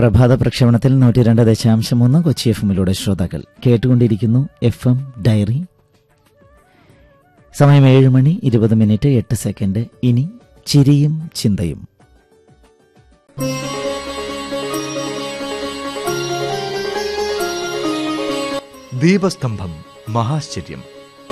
പ്രഭാത പ്രക്ഷേപണത്തിൽ നൂറ്റി രണ്ട് ദശാംശം മൂന്ന് കൊച്ചി എഫ് എമ്മിലൂടെ ശ്രോതാക്കൾ കേട്ടുകൊണ്ടിരിക്കുന്നു എഫ് എം ഡയറി സമയം ഏഴ് മണി ഇരുപത് മിനിറ്റ് എട്ട് സെക്കൻഡ് ഇനി ചിരിയും ചിന്തയും ദീപസ്തംഭം മഹാശ്ചര്യം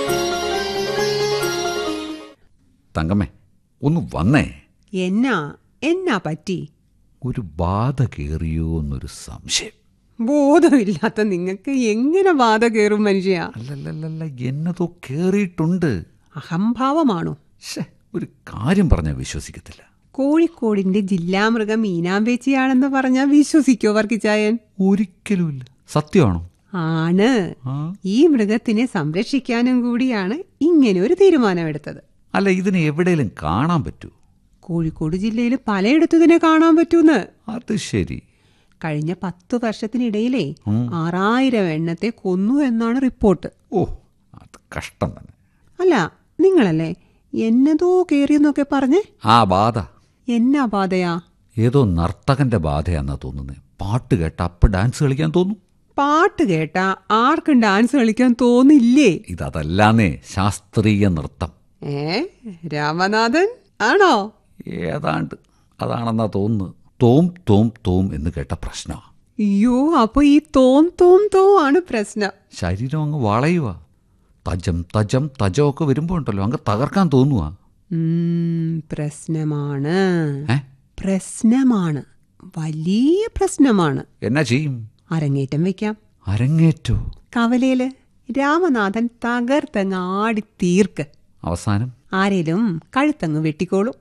തങ്കമ്മേ ഒന്ന് വന്നേ എന്നാ എന്നാ പറ്റി ഒരു ബാധ കയറിയോ എന്നൊരു സംശയം ബോധമില്ലാത്ത നിങ്ങൾക്ക് എങ്ങനെ ബാധ കയറും മനുഷ്യ അല്ലല്ലല്ല എന്നതോ കേറിയിട്ടുണ്ട് അഹംഭാവമാണോ ശ്ശേ, ഒരു കാര്യം പറഞ്ഞാൽ വിശ്വസിക്കത്തില്ല കോഴിക്കോടിന്റെ ജില്ലാമൃഗം മീനാമ്പേച്ചിയാണെന്ന് പറഞ്ഞാൽ വിശ്വസിക്കോ വർക്കിച്ചായൻ ഒരിക്കലുമില്ല സത്യമാണോ ആണ് ആ ഈ മൃഗത്തിനെ സംരക്ഷിക്കാനും കൂടിയാണ് ഇങ്ങനെ ഒരു തീരുമാനമെടുത്തത് അല്ല ഇതിനെ എവിടെയെങ്കിലും കാണാൻ പറ്റൂ കോഴിക്കോട് ജില്ലയിൽ പലയിടത്തു ഇതിനെ കാണാൻ പറ്റൂന്ന് അത് ശരി കഴിഞ്ഞ പത്തു വർഷത്തിനിടയിലേ ഉം. ആറായിരം എണ്ണത്തെ കൊന്നു എന്നാണ് റിപ്പോർട്ട് ഓ അത് കഷ്ടം തന്നെ അല്ല നിങ്ങളല്ലേ എന്നതോ കേറിയെന്നൊക്കെ പറഞ്ഞേ ആ ബാധ എന്നാ ബാധയാ ഏതോ നർത്തകന്റെ ബാധയാന്നാ തോന്നുന്നത് പാട്ട് കേട്ട അപ്പ് ഡാൻസ് കളിക്കാൻ തോന്നും പാട്ട് കേട്ടാ ആർക്കും ഡാൻസ് കളിക്കാൻ തോന്നില്ലേ ഇതല്ലാന്നേ ശാസ്ത്രീയ നൃത്തം ഏ രാമനാഥൻ ആണോ ഏതാണ്ട് അതാണെന്നാ തോന്നുന്നത് തോം തോം തോം എന്ന് കേട്ട പ്രശ്ന അയ്യോ അപ്പൊ ഈ തോം തോം തോ ആണ് പ്രശ്നം ശരീരം അങ്ങ് വളയുക തജം തജം തജമൊക്കെ വരുമ്പോ ഉണ്ടല്ലോ അങ്ങ് തകർക്കാൻ തോന്നുക ഉം, പ്രശ്നമാണ് ഏ പ്രശ്നമാണ് വലിയ പ്രശ്നമാണ് എന്നാ ചെയ്യും അരങ്ങേറ്റം വെക്കാം അരങ്ങേറ്റോ കവലയില് രാമനാഥൻ തകർത്തങ്ങ് ആടി തീർക്ക് അവസാനം ആരേലും കഴുത്തങ്ങ് വെട്ടിക്കോളും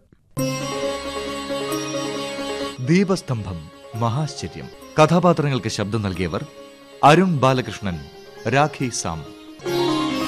ദീപസ്തംഭം മഹാശ്ചര്യം കഥാപാത്രങ്ങൾക്ക് ശബ്ദം നൽകിയവർ അരുൺ ബാലകൃഷ്ണൻ രാഖി സാം